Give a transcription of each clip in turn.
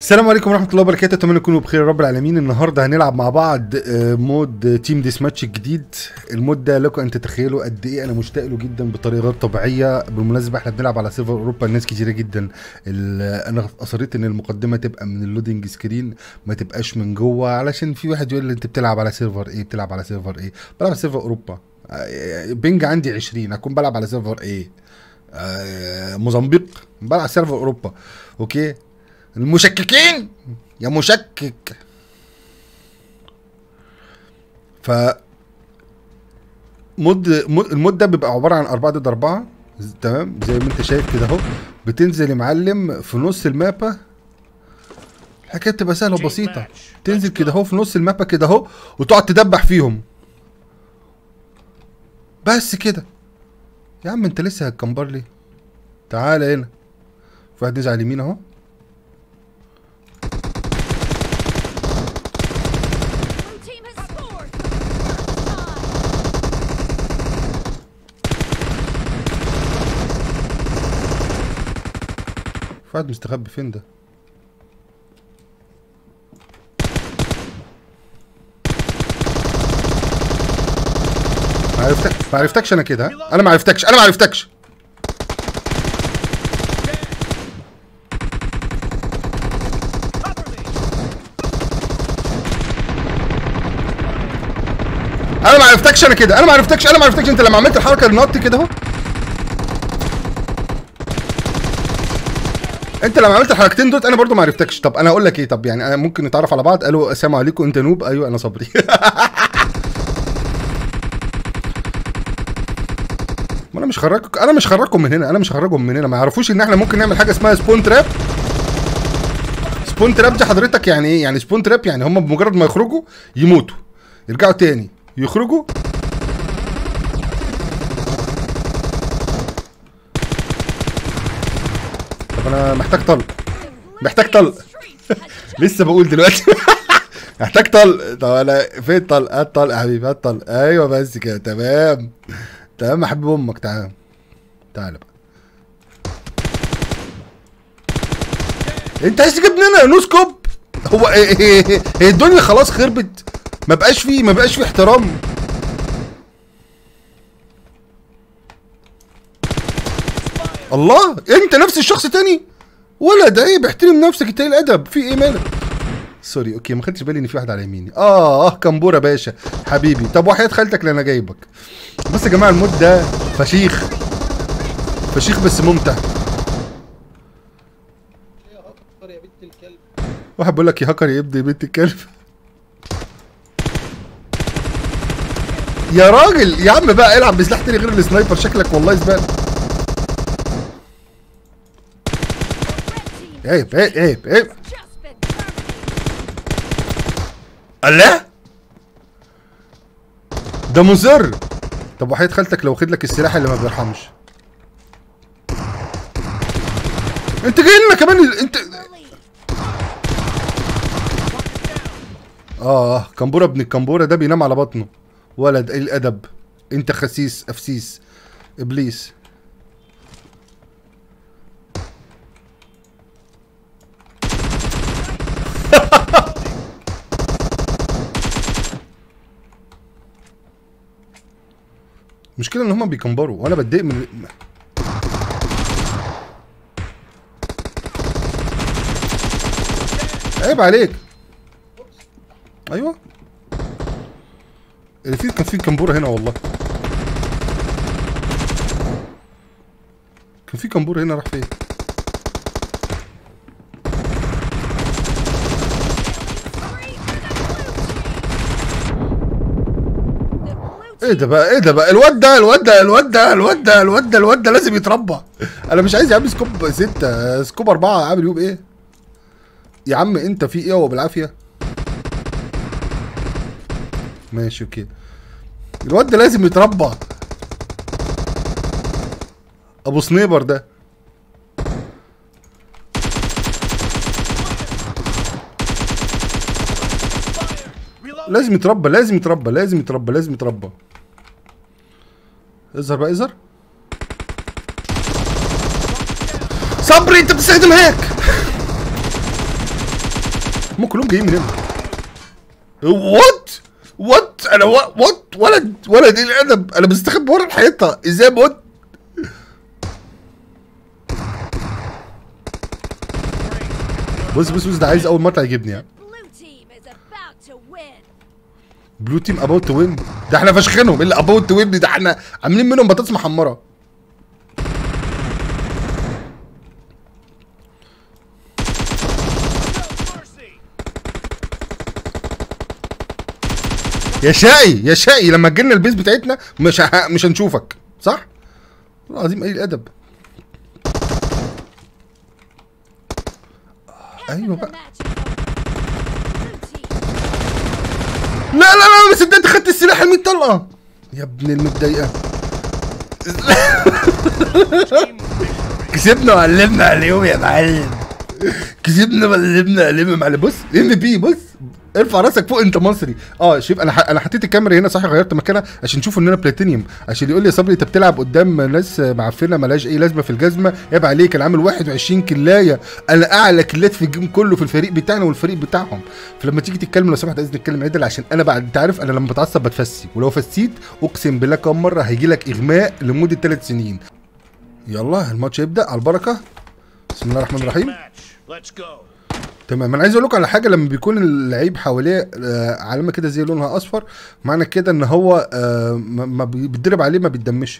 السلام عليكم ورحمه الله وبركاته اتمنى تكونوا بخير يا رب العالمين النهارده هنلعب مع بعض آه، مود تيم ديس ماتش الجديد المود ده لكم ان تتخيلوا قد ايه انا مشتاق له جدا بطريقه غير طبيعيه بالمناسبه احنا بنلعب على سيرفر اوروبا الناس كتيره جدا ال- انا اصريت ان المقدمه تبقى من اللودنج سكرين ما تبقاش من جوه علشان في واحد يقول لي انت بتلعب على سيرفر ايه بتلعب على سيرفر ايه بلعب على سيرفر اوروبا آه، بينج عندي 20 اكون بلعب على سيرفر ايه آه، موزمبيق بلعب على سيرفر اوروبا اوكي المشككين يا مشكك ف مد مد- المود ده بيبقى عباره عن 4 ضد 4 تمام زي ما انت شايف كده اهو بتنزل يا معلم في نص المابا الحكايه بتبقى سهله وبسيطه تنزل كده اهو في نص المابا كده اهو وتقعد تدبح فيهم بس كده يا عم انت لسه هتكمبر لي تعالى هنا في واحد نزل على اليمين اهو Blue team has scored for the first time. في واحد مستخبي فين ده ما عرفتك ما عرفتكش انا كده ها؟ انا ما عرفتكش انا ما عرفتكش انا ما عرفتكش انا كده انا ما عرفتكش انا ما عرفتكش انت لما عملت الحركه النط كده اهو انت لما عملت الحركتين دول انا برضو ما عرفتكش طب انا اقول لك ايه طب يعني انا ممكن نتعرف على بعض قالوا السلام عليكم انت نوب ايوه انا صبري ما انا مش خرجك انا مش خرجكم من هنا انا مش خرجهم من هنا ما يعرفوش ان احنا ممكن نعمل حاجه اسمها سبون تراب سبون تراب دي حضرتك يعني ايه يعني سبون تراب يعني هم بمجرد ما يخرجوا يموتوا يرجعوا تاني يخرجوا طب انا محتاج طلق محتاج طلق Street has just لسه بقول دلوقتي محتاج طلق طب انا فين طلق هات طلق يا حبيبي هات طلق ايوه بس كده تمام تمام يا حبيب امك تعال تعال بقى انت عايز تجيب لنا نو سكوب هو هي- هي هي الدنيا خلاص خربت ما بقاش فيه ما بقاش فيه احترام الله انت نفس الشخص تاني ولا ده ايه بيحترم نفسك انت ايه الادب في ايه مالك سوري اوكي ما خدتش بالي ان في واحد على يميني اه اه كمبوره باشا حبيبي طب وحياه خالتك اللي انا جايبك بص يا جماعه المود ده فشيخ فشيخ بس ممتع يا بنت الكلب واحد بيقول لك يا هاكر يا ابني بنت الكلب يا راجل يا عم بقى العب بسلاح تاني غير السنايبر شكلك والله زباله red team عيب عيب عيب عيب just been terminated. الله ده مصر طب وحياة خالتك لو واخد لك السلاح اللي ما بيرحمش انت جاي لنا كمان ال- انت اه كمبوره ابن الكمبوره ده بينام على بطنه ولد ايه الادب انت خسيس افسيس ابليس المشكله ان هما بيكمبروا وانا بتضايق من عيب عليك ايوه اللي فيه كان فيه كمبوره هنا والله كان في كمبوره هنا راح فين Three for the blue team. The blue ايه ده بقى ايه ده بقى الواد ده الواد ده الواد ده الواد ده الواد ده الواد ده لازم يتربى انا مش عايز يا عم سكوب ستة سكوب أربعة عامل يوم ايه يا عم انت في ايه هو بالعافية ماشي اوكي الواد ده لازم يتربى ابو سنيبر ده لازم يتربى لازم يتربى لازم يتربى لازم يتربى اظهر بقى اظهر صبري انت بتستخدم هاك هم كلهم جايين من هنا وات وات انا وا- وات ولد ولد ايه الادب انا مستخبي ورا الحيطه ازاي موت بص بص بص ده عايز اول مره يعجبني يعني Blue team is about to win. بلو تيم اباوت تو وين ده احنا فشخنهم ايه اللي اباوت تو وين ده احنا عاملين منهم بطاطس محمره يا شقي يا شقي لما تجيلنا البيس بتاعتنا مش ه... مش هنشوفك صح؟ والله العظيم ايه الادب ايوه The بقى match is over. Blue team لا لا لا بس انت خدت السلاح ال 100 طلقه يا ابن المتضايقه كسبنا وقلبنا عليهم يا معلم كسبنا وقلبنا عليهم يا معلم بص ام بي بص ارفع راسك فوق انت مصري اه شوف انا ح... انا حطيت الكاميرا هنا صح غيرت مكانها عشان نشوف اننا بلاتينيوم عشان يقول لي يا صبري انت بتلعب قدام ناس معفنه ملهاش اي لازمه في الجزمه عيب عليك انا عامل 21 كلايه انا اعلى كلات في الجيم كله في الفريق بتاعنا والفريق بتاعهم فلما تيجي تتكلم لو سمحت عايز نتكلم عدل عشان انا بعد انت عارف انا لما بتعصب بتفسي ولو فسيت اقسم بالله كم مره هيجي لك اغماء لمده ثلاث سنين يلا الماتش يبدا على البركه بسم الله الرحمن الرحيم Match. Let's go. تمام انا عايز اقول لكم على حاجه لما بيكون اللعيب حواليه آه، علامه كده زي لونها اصفر معنى كده ان هو آه، ما ما بي- بيتضرب عليه ما بيتدمش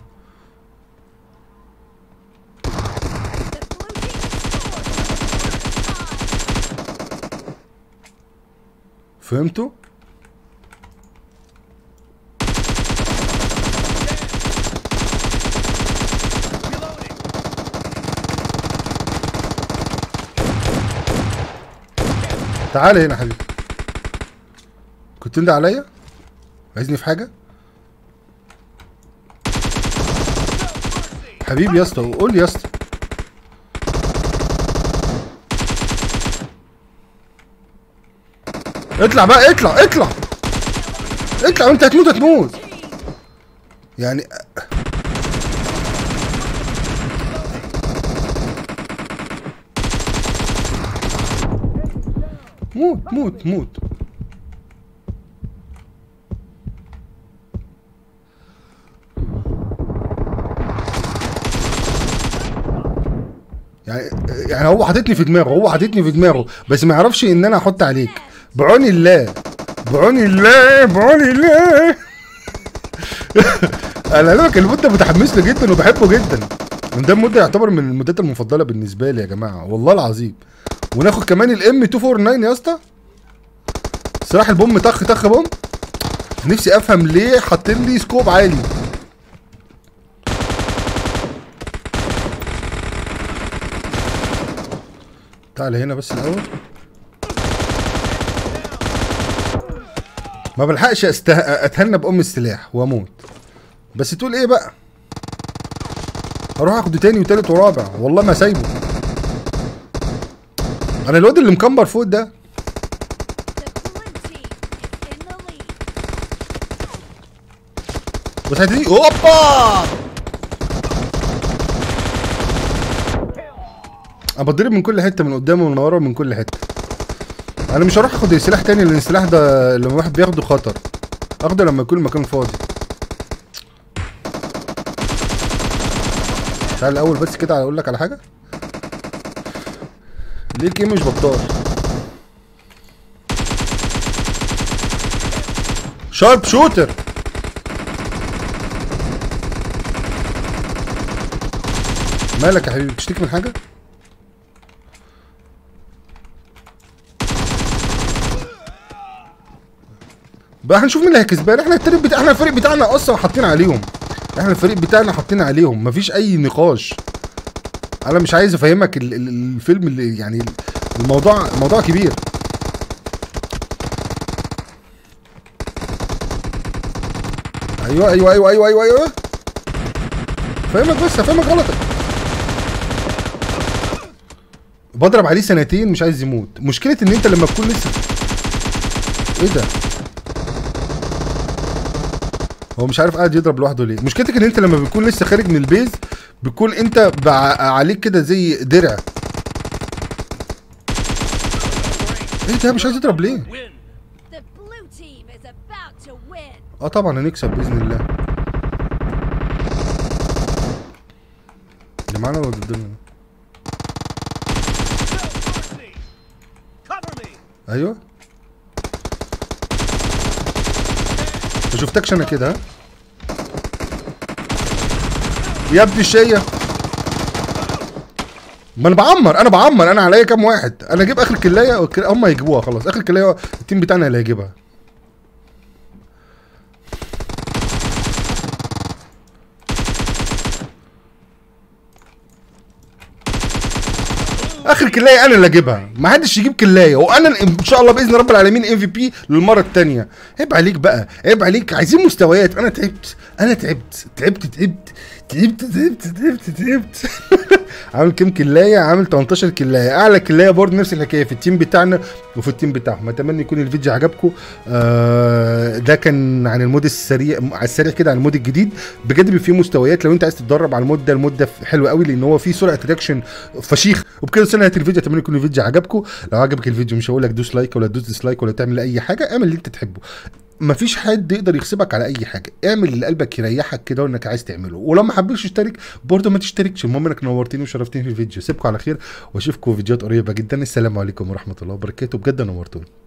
The blue team scored. فهمتوا Reloading. تعالى هنا يا حبيبي كنت انت عليا عايزني في حاجه حبيبي يا اسطى قول لي يا اسطى اطلع بقى اطلع اطلع اطلع وانت هتموت هتموت يعني موت موت موت يعني يعني هو حاططني في دماغه هو حاططني في دماغه بس ما يعرفش ان انا احط عليك بعون الله بعون الله بعون الله انا لك المده متحمس له جدا وبحبه جدا ده المده يعتبر من المدات المفضله بالنسبه لي يا جماعه والله العظيم وناخد كمان الام 249 يا اسطى سلاح البوم طخ طخ بوم نفسي افهم ليه حاطين لي سكوب عالي تعال هنا بس الاول ما بلحقش أسته... اتهنى بام السلاح واموت بس تقول ايه بقى هروح اخده تاني وتالت ورابع والله ما سايبه انا الواد اللي مكمبر فوق ده The blue team is in the lead. بس هتيجي اوبا انا بتضرب من كل حته من قدام ومن ورا ومن كل حته انا مش هروح اخد السلاح تاني لان السلاح ده لما واحد بياخده خطر اخده لما يكون المكان فاضي تعال الاول بس كده اقول لك على حاجه ليه الجيم مش بطال شارب شوتر مالك يا حبيبي بتشتكي من حاجه بقى هنشوف مين اللي هيكسبان احنا التريب بتاع احنا الفريق بتاعنا اصلا حاطين عليهم احنا الفريق بتاعنا حاطين عليهم مفيش اي نقاش انا مش عايز افهمك ال- ال- الفيلم اللي يعني الموضوع الموضوع كبير ايوه ايوه ايوه ايوه ايوه ايوه فاهمك بس هفهمك غلطك بضرب عليه سنتين مش عايز يموت مشكله ان انت لما تكون لسه ايه ده هو مش عارف قاعد يضرب لوحده ليه مشكلتك ان انت لما بتكون لسه خارج من البيز بتكون انت بع... عليك كده زي درع ايه ده مش عايز يضرب ليه Win. The blue team is about to win. اه طبعا هنكسب باذن الله اللي معانا ولا ضدنا No mercy. Cover me. ايوه ما شفتكش انا كده ها يا ابني الشيه ما انا بعمر انا بعمر انا عليا كام واحد انا اجيب اخر كلايه والك- هم هيجيبوها خلاص اخر كلايه التيم بتاعنا اللي هيجيبها اخر كلايه انا اللي اجيبها ما حدش يجيب كلايه وانا ان شاء الله باذن رب العالمين ام في بي للمره الثانيه عيب عليك بقى عيب عليك عايزين مستويات انا تعبت انا تعبت تعبت تعبت تعبت تعبت تعبت تعبت عامل كام كلايه عامل 18 كلايه اعلى كلايه برضه نفس الحكايه في التيم بتاعنا وفي التيم بتاعهم اتمنى يكون الفيديو عجبكم آه ده كان عن المود السريع على السريع كده عن المود الجديد بجد بيبقى فيه مستويات لو انت عايز تتدرب على المود ده المود ده حلو قوي لان هو فيه سرعه رياكشن فشيخ وبكده وصلنا نهايه الفيديو اتمنى يكون الفيديو عجبكم لو عجبك الفيديو مش هقول لك دوس لايك ولا دوس ديسلايك ولا تعمل اي حاجه اعمل اللي انت تحبه مفيش حد يقدر يغصبك على اي حاجه اعمل اللي قلبك يريحك كده وانك عايز تعمله ولو ما حبيتش تشترك برضه ما تشتركش المهم انك نورتني وشرفتني في الفيديو سيبكم على خير واشوفكم في فيديوهات قريبه جدا السلام عليكم ورحمه الله وبركاته بجد نورتوني